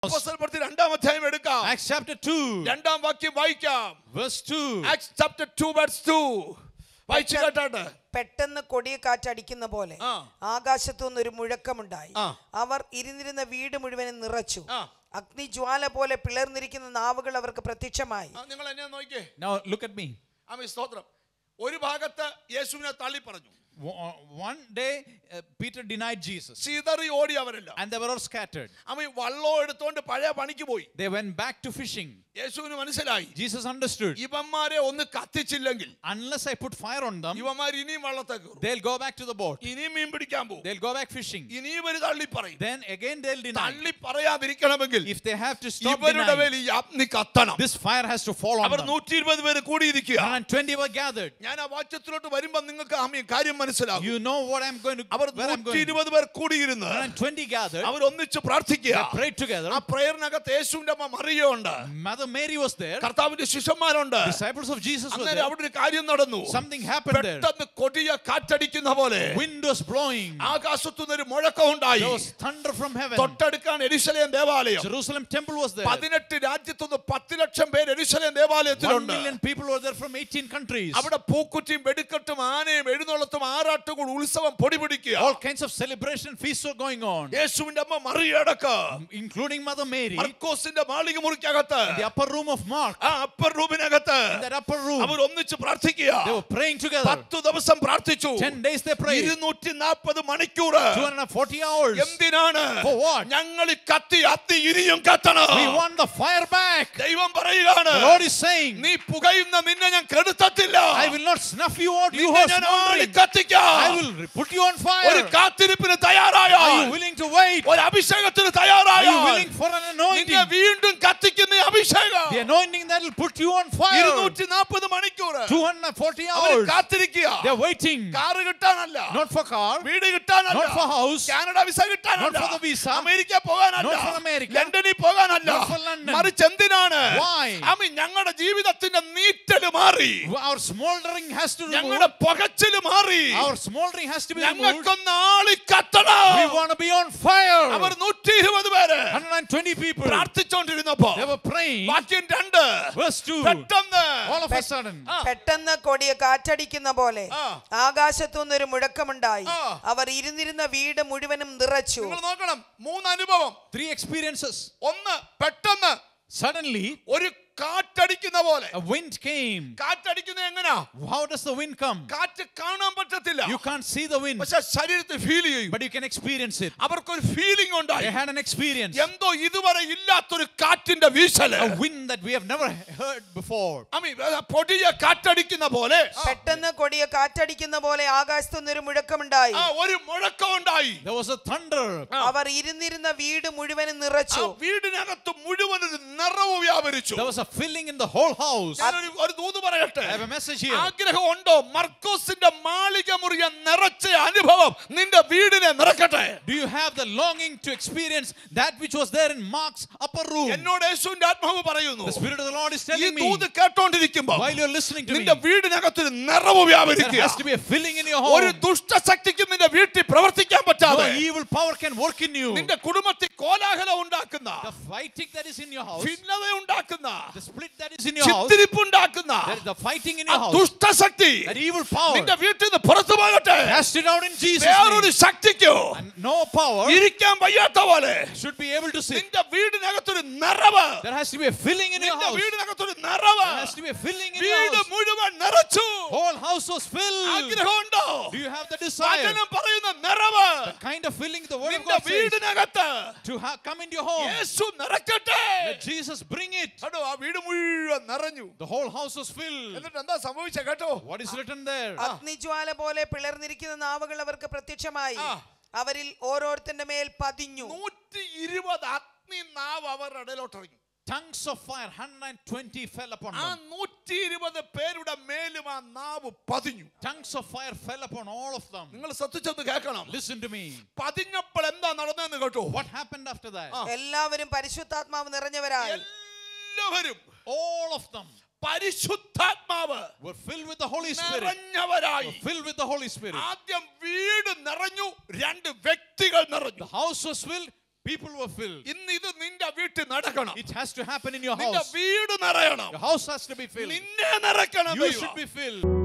അപ്പോസ്തല പ്രവൃത്തി രണ്ടാം അധ്യായം എടുക്കാം Acts chapter 2, രണ്ടാം വാക്യം വായിക്കാം verse 2. ആക്സ് ചാപ്റ്റർ 2 വേഴ്സ് 2 വായിച്ചു കേട്ടാട്ട് പെട്ടെന്ന് കൊടിയ കാറ്റടിക്കുന്ന പോലെ ആ. ആകാശത്തുനിന്ന് ഒരു മുഴക്കമുണ്ടായി ആ. അവർ ഇരുന്നിരുന്ന വീട് മുഴുവനും നിറച്ചു ആ. അഗ്നിജ്വാല പോലെ പിളർന്നിരിക്കുന്ന നാവുകൾ അവർക്ക് പ്രത്യക്ഷമായി ആ, നിങ്ങൾ എന്നെ നോക്കിയേ Now look at me. ആമേ സ്തോത്രം ഒരു ഭാഗത്ത് യേശുവിനെ തള്ളി പറഞ്ഞു Wo- One day, uh, Peter denied Jesus, സീതറി ഓടി അവരെല്ലാം and they were all scattered. അവൻ വള്ളം എടുത്തോണ്ട് പഴയ പണിക്ക് പോയി They went back to fishing. യേശുവിന് മനസ്സിലായി Jesus understood. ഇവന്മാരെ ഒന്ന് കത്തിച്ചില്ലെങ്കിൽ Unless I put fire on them, ഇവന്മാർ ഇനിയും വള്ളത്തെ കയറും they'll go back to the boat. ഇനിയും മീൻ പിടിക്കാൻ പോകും They'll go back fishing. ഇനിയും ഒരു തള്ളി പറയും Then again they'll deny. തള്ളി പറയാതിരിക്കണമെങ്കിൽ If they have to stop ഇവരുടെ denying, മേൽ ഈ അഗ്നി കത്തണം this fire has to fall on our them. നൂറ്റി ഇരുപത് പേര് കൂടിയിരിക്കുക 120 were gathered. ഞാൻ ആ വാക്യത്തിലോട്ട് വരുമ്പോ നിങ്ങൾക്ക് ആമീൻ കാര്യം മനസ്സിലാകും You know what I'm going to, our where I'm നൂറ്റി going. ഇരുപത് പേർ കൂടിയിരുന്ന് 120 gathered. അവർ ഒന്നിച്ച് പ്രാർത്ഥിക്കുക They prayed together. ആ പ്രയറിനകത്ത് യേശുവിന്റെ അമ്മ മറിയുണ്ട് Mother Mary was there. കർത്താവിന്റെ ശിഷ്യന്മാരുണ്ട് Disciples of Jesus were അന്നേരം there. അവിടെ ഒരു കാര്യം നടന്നു Something happened there. പെട്ടെന്ന് കൊടിയ കാറ്റടിക്കുന്ന പോലെ Wind was blowing. ആകാശത്തുനിന്ന് ഒരു മുഴക്കം ഉണ്ടായി There was thunder from heaven. തൊട്ടടുക്കാണ് എരിശലേം ദേവാലയം Jerusalem temple was there. പതിനെട്ട് രാജ്യത്തുനിന്ന് പത്ത് ലക്ഷം പേര് എരിശലേം One ദേവാലയത്തിലുണ്ട് million people were there from 18 countries. അവിടെ പൂക്കുറ്റിയും വെടിക്കെട്ടും ആനയും എഴുന്നള്ളത്തും ആറാട്ടും കൂടി ഉത്സവം പൊടി പിടിക്കുക All kinds of celebration feasts were going on, യേശുവിന്റെ അമ്മ മറിയടക്ക including Mother Mary. മർക്കോസിന്റെ മാളിക മുറിക്കകത്ത് The upper room of Mark. ആ അപ്പർ റൂമിനകത്ത് In that upper room, അവർ ഒന്നിച്ച് പ്രാർത്ഥിക്കുക they were praying together. പത്തു ദിവസം പ്രാർത്ഥിച്ചു 10 days they prayed. ഇരുന്നൂറ്റി നാൽപ്പത് മണിക്കൂർ 240 hours. എന്തിനാണ് For what? ഞങ്ങൾ ഈ കത്തി അത്തി ഇനിയും കത്തണം We want the fire back. ദൈവം പറയുകയാണ് The Lord is saying, നീ പുകയുന്ന നിന്നെ ഞാൻ കെടുത്തത്തില്ല I will not snuff you out. You നിന്നെ are ഞാൻ smoldering. ആളിക്കത്തിക്കാം I will put you on ഒരു fire. കാത്തിരിപ്പിന് തയ്യാറായ Are you willing to wait? ഒരു അഭിഷേകത്തിന് Are തയ്യാറായ you willing for an നിന്നെ anointing? വീണ്ടും കത്തിക്കുന്ന അഭിഷേകം The anointing that will put you on fire. ഇരുന്നൂറ്റി നാൽപ്പത് മണിക്കൂർ 240 അവർ hours. കാത്തിരിക്കുക They're waiting. കാറ് കിട്ടാനല്ല Not for car, വീട് കിട്ടാനല്ല not for house, Canada visa കിട്ടാനല്ല Not for the visa. America പോകാനല്ല Not for America. ലണ്ടനിൽ പോകാനല്ല Not for London. മറിച്ച് എന്തിനാണ് Why? അമ്മ ഞങ്ങളുടെ ജീവിതത്തിന്റെ നീറ്റല് മാറി our smoldering has to remove. ഞങ്ങളുടെ പുകച്ചില് മാറി Our smoldering has to be removed. ഞങ്ങൾക്കൊന്ന് ആളി കത്തണം We want to be on fire. അവർ നൂറ്റി ഇരുപത് പേര് 120 people. പ്രാർത്ഥിച്ചോണ്ടിരുന്നപ്പോ They were praying. വാക്യം രണ്ട് Verse 2. പെട്ടെന്ന് All of a sudden, ആ. പെട്ടെന്ന് കൊടിയ കാറ്റടിക്കുന്ന പോലെ ആ. ആകാശത്തുനിന്ന് ഒരു മുഴക്കമുണ്ടായി ആ. അവർ ഇരുന്നിരുന്ന വീട് മുഴുവനും നിറച്ചു നിങ്ങൾ നോക്കണം മൂന്ന് അനുഭവം three experiences. ഒന്ന് പെട്ടെന്ന് Suddenly, ഒരു കാറ്റടിക്കുന്ന പോലെ a wind came. കാറ്റടിക്കുന്ന എങ്ങനാ How does the wind come? കാറ്റ് കാണാൻ പറ്റത്തില്ല You can't see the wind, പക്ഷെ ശരീരത്തിൽ ഫീൽ ചെയ്യും but you can experience it. അവർക്കൊരു ഫീലിംഗ് ഉണ്ടായി They had an experience. എന്തോ ഇതുവരെ ഇല്ലാത്തൊരു കാറ്റിന്റെ വീശല് A wind that we have never heard before. അമ്മി, അത് പൊടിയ കാറ്റടിക്കുന്ന പോലെ പെട്ടെന്ന് കൊടിയ കാറ്റടിക്കുന്ന പോലെ ആകാശത്തുനിന്ന് ഒരു മുഴക്കമുണ്ടായി ആ ഒരു മുഴക്കം ഉണ്ടായി There was a thunder. അവർ ഇരുന്നിരുന്ന വീട് മുഴുവനും ആ നിറച്ചു വീടിനകത്ത് മുഴുവൻ ഒരു നിറവ് വ്യാപരിച്ചു There was a filling in the whole house. I ഞാനൊരു ഒരു ദൂത് പറയട്ടെ have a message here. ആഗ്രഹമുണ്ടോ മർക്കോസിന്റെ മാളിക മുറിയ നിറച്ച അനുഭവം നിന്റെ വീടിനെ നിറക്കട്ടെ Do you have the longing to experience that which was there in Mark's upper room? എന്നോട് യേശുവിന്റെ ആത്മാവ് പറയുന്നു The Spirit of the Lord is ഈ telling me ദൂത് കേട്ടോണ്ടിരിക്കുമ്പോ while you're listening to me, നിന്റെ വീടിനകത്തൊരു നിറവ് there വ്യാപരിക്കുക has to be a filling in your ഒരു home. ദുഷ്ടശക്തിക്ക് നിന്റെ വീട്ടിൽ പ്രവർത്തിക്കാൻ No പറ്റാതെ evil power can work in you. നിന്റെ കുടുംബത്തിൽ കോലാഹലം ഉണ്ടാക്കുന്ന The fighting that is in your house, ഭിന്നത ഉണ്ടാക്കുന്ന the split that is in your house, ചിത്തിരിപ്പ് ഉണ്ടാക്കുന്ന there is the fighting in ആ your house, ദുഷ്ടശക്തി that evil power, നിന്റെ വീട്ടിൽ നിന്ന് പുറത്തു പോകട്ടെ cast it out in Jesus' വേറൊരു name. ശക്തിക്കോ And no power ഇരിക്കാൻ വയ്യാത്ത പോലെ should be able to sit. നിന്റെ വീടിനകത്തൊരു നിറവ് There has to be a filling in your നിന്റെ house. വീടിനകത്തൊരു നിറവ് There has to be a filling in your വീട് house. മുഴുവൻ നിറച്ചു Whole house was filled. ആഗ്രഹമുണ്ടോ Do you have the desire? വചനം പറയുന്ന നിറവ് The kind of filling the word of നിന്റെ God says വീടിനകത്ത് to ha- come into your home. Yeshu നിറക്കട്ടെ Let Jesus bring it. കേട്ടോ ആ വീട് മുഴുവൻ നിറഞ്ഞു The whole house was filled. എന്നിട്ട് എന്താ സംഭവിച്ച കേട്ടോ What is written there? അഗ്നിജ്വാല പോലെ പിളർന്നിരിക്കുന്ന നാവുകൾ അവർക്ക് പ്രത്യക്ഷമായി ആ. അവരിൽ ഓരോരുത്തന്റെ മേൽ പതിഞ്ഞു നൂറ്റി ഇരുപത് അഗ്നി നാവ് അവരുടെ ഇടയിലോട്ട് ഇറങ്ങി Tongues of fire, 120 fell upon ആ them. നൂറ്റി ഇരുപത് പേരുടെ മേലും ആ നാവ് പതിഞ്ഞു Tongues of fire fell upon all of them. നിങ്ങൾ ശ്രദ്ധിച്ചൊന്ന് കേൾക്കണം Listen to me. പതിഞ്ഞപ്പോൾ എന്താ നടന്നതെന്ന് കേട്ടോ What happened after that? എല്ലാവരും പരിശുദ്ധാത്മാവ് നിറഞ്ഞവരായി എല്ലാവരും All of them പരിശുദ്ധാത്മാവ് were filled with the Holy Spirit. നിറഞ്ഞവരായി Were filled with the Holy Spirit. ആദ്യം വീട് നിറഞ്ഞു രണ്ട് വ്യക്തികൾ നിറഞ്ഞു The house was filled, People were filled. ഇന്ന് ഇത് നിന്റെ വീട്ടിൽ നടക്കണം It has to happen in your നിന്റെ house. വീട് നിറയണം Your house has to be filled. നിന്നെ നിറയ്ക്കണം You ദൈവം. should be filled.